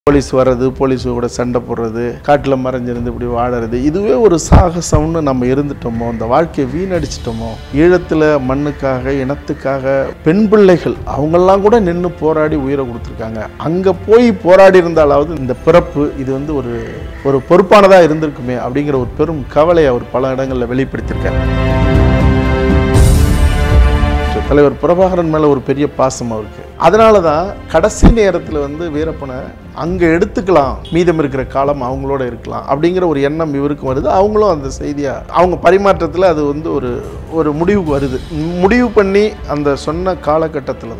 police வர்றது police கூட சண்டை போடுறது காட்டில் மறைஞ்சிருந்து இப்படி வாழறது இதுவே ஒரு சாகசம்னு நம்ம இருந்துட்டோமோ அந்த வாழ்க்கையை வீணடிச்சிட்டோமோ ஈழத்தில் மண்ணுக்காக இனத்துக்காக பெண் பிள்ளைகள் அவங்கெல்லாம் கூட நின்று போராடி உயிரை கொடுத்துருக்காங்க அங்கே போய் போராடி இருந்தாலாவது இந்த பிறப்பு இது வந்து ஒரு ஒரு பொறுப்பானதாக இருந்திருக்குமே அப்படிங்கிற ஒரு பெரும் கவலையை அவர் பல இடங்களில் வெளிப்படுத்தியிருக்காரு தலைவர் பிரபாகரன் மேலே ஒரு பெரிய பாசம் அவருக்கு அதனால தான் கடைசி நேரத்தில் வந்து வீரப்பனை அங்கே எடுத்துக்கலாம் மீதம் இருக்கிற காலம் அவங்களோட இருக்கலாம் அப்படிங்கிற ஒரு எண்ணம் இவருக்கு வருது அவங்களும் அந்த செய்தியாக அவங்க பரிமாற்றத்தில் அது வந்து ஒரு ஒரு முடிவுக்கு வருது முடிவு பண்ணி அந்த சொன்ன காலகட்டத்தில்